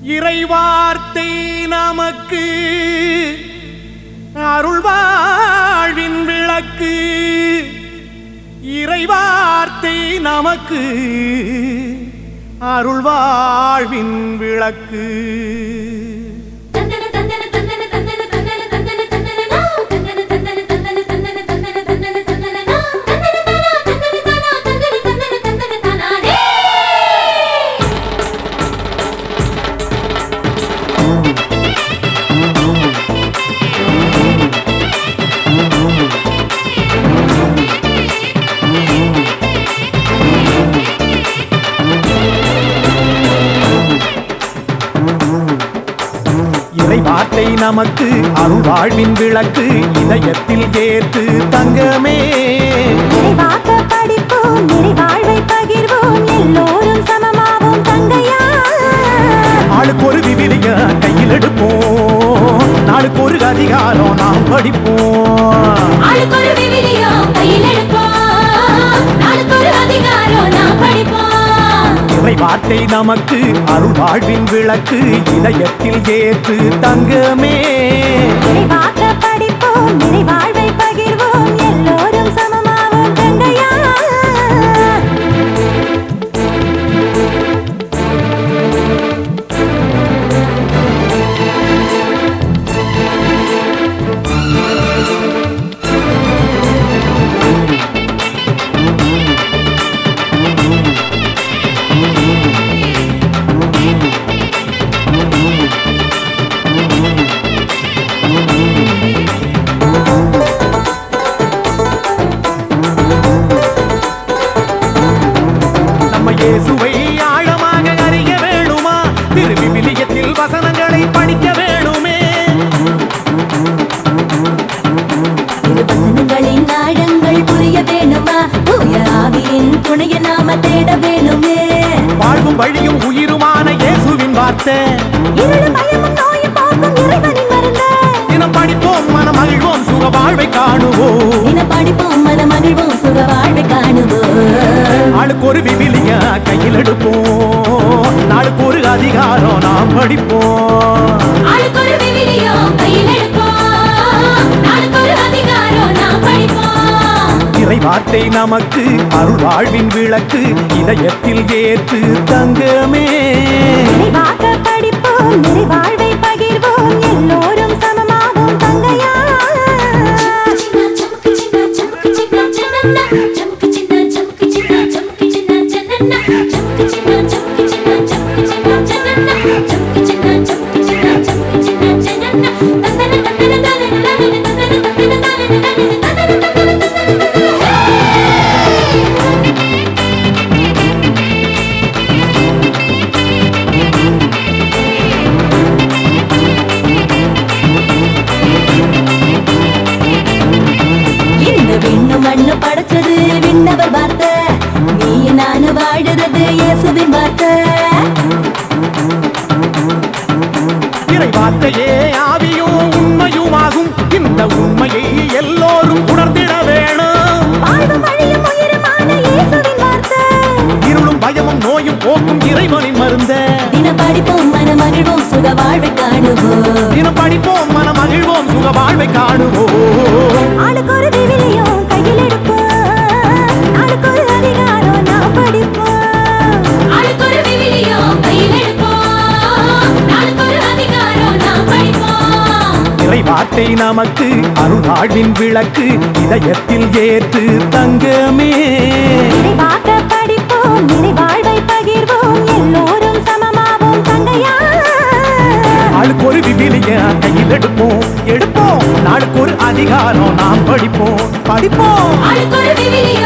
இறைவார்த்தை நமக்கு அருள்வாழ்வின் விளக்கு இறைவார்த்தை நமக்கு அருள்வாழ்வின் விளக்கு தந்தன தந்தன தந்தன தந்தன தந்தன தந்தன தந்தன நா தந்தன தந்தன தந்தன தந்தன தந்தன தந்தன தந்தன நா தந்தன தானா தந்தன தானா தந்தன தந்தன தந்தன தானா ஹே இறைவார்த்தை நமக்கு அருள்வாழ்வின் விளக்கு இதயத்தில் ஏற்று தங்கமே நிறைவாக்க படிப்போம் நிறைவாழ்வை பகிர்வோம் எல்லோரும் சமமாவோம் தங்கையா ஆளுக்கு ஒரு விவிலிய கையில் எடுப்போம் நாளுக்கு ஒரு அதிகாரம் நாம் படிப்போம் ஆளுக்கு ஒரு விவிலியம் கையில் எடுப்போம் நாளுக்கு ஒரு அதிகாரம் நாம் படிப்போம் இறை வார்த்தை நமக்கு அருள் வாழ்வின் விளக்கு இதயத்தில் ஏற்று தங்கமே நிறைவாக்க படிப்போம் நிறைவாழ்வை பகிர்வோம் எல்லோரும் சமமாவோம் தங்கையா நம்ம இயேசுவை ஆழமாக அறிய வேணுமா திரு விவிலியத்தில் வசனங்களை படிக்க வேணுமே இது வசனங்களின் ஆழங்கள் புரிய வேணுமா தூய ஆவியின் துணைய நாம தேட வேணுமே வாழ்வும் வழியும் உயிருமான இயேசுவின் வார்த்தை இருளும் பயமும் நோயும் போக்கும் இறைவனின் மருந்து தினம் படிப்போம் மன மகிழ்வோம் சுக வாழ்வை காணுவோம் தின படிப்போம் மன மகிழ்வோம் சுக வாழ்வை காணுவோம் ஆளுக்கு ஒரு விவிலிய கையில் எடுப்போம் நாளுக்கு ஒரு அதிகாரம் நாம் படிப்போம் ஆளுக்கு ஒரு விவிலியம் கையில் எடுப்போம் நாளுக்கு ஒரு அதிகாரம் நாம் படிப்போம் இறை வார்த்தை நமக்கு அருள் வாழ்வின் விளக்கு இதயத்தில் ஏற்று தங்கமே நிறைவாக்க படிப்போம் நிறைவாழ்வை பகிர்வோம் எல்லோரும் சமமாவோம் தங்கையா சமுக்கு சின்ன சமுக்கு சின்ன ஜனன்னா சமுக்கு சின்ன சமுக்கு சின்ன சமுக்கு சின்ன ஜனன்னா சமுக்கு சின்ன சமுக்கு சின்ன சமுக்கு சின்ன ஜனன்னா சமுக்கு சின்ன சமுக்கு சின்ன சமுக்கு சின்ன ஜனன்னா தந்தன தந்தன தந்தன தந்தன தந்தன தந்தன தந்தன தந்தன இந்த விண்ணு மண்ணு படைச்சது விண்ணவர் வார்த்தை நீ நானு வாழுறது இயேசுவின் வார்த்தை இறை வார்த்தையே ஆவியும் உண்மையுமாகும் இந்த உண்மையை எல்லோரும் உணர்ந்திட வேணும் வாழ்வு வழியும் உயிருமான இயேசுவின் வார்த்தை இருளும் பயமும் நோயும் போக்கும் இறைவனின் மருந்த தின படிப்போம் மன மகிழ்வோம் சுக வாழ்வை காணுவோம் தினம் படிப்போம் மன மகிழ்வோம் சுக வாழ்வை காணுவோம் ஆளுக்கு ஒரு விவிலியம் கையில் எடுப்போம் ஆளுக்கு ஒரு அதிகாரம் நாம் படிப்போம் ஆளுக்கு ஒரு விவிலியம் கையில் எடுப்போம் நாளுக்கு ஒரு அதிகாரம் நாம் படிப்போம் இறை வார்த்தை நமக்கு அருள் வாழ்வின் விளக்கு இதயத்தில் ஏற்று தங்கமே நிறைவாக்க படிப்போம் நிறைவாழ்வை பகிர்வோம் எல்லோரும் சமமாவோம் தங்கையா ஆளுக்கு ஒரு விவிலிய கையில் எடுப்போம் எடுப்போம் நாளுக்கு ஒரு அதிகாரம் நாம் படிப்போம் படிப்போம் ஆளுக்கு ஒரு விவிலியம்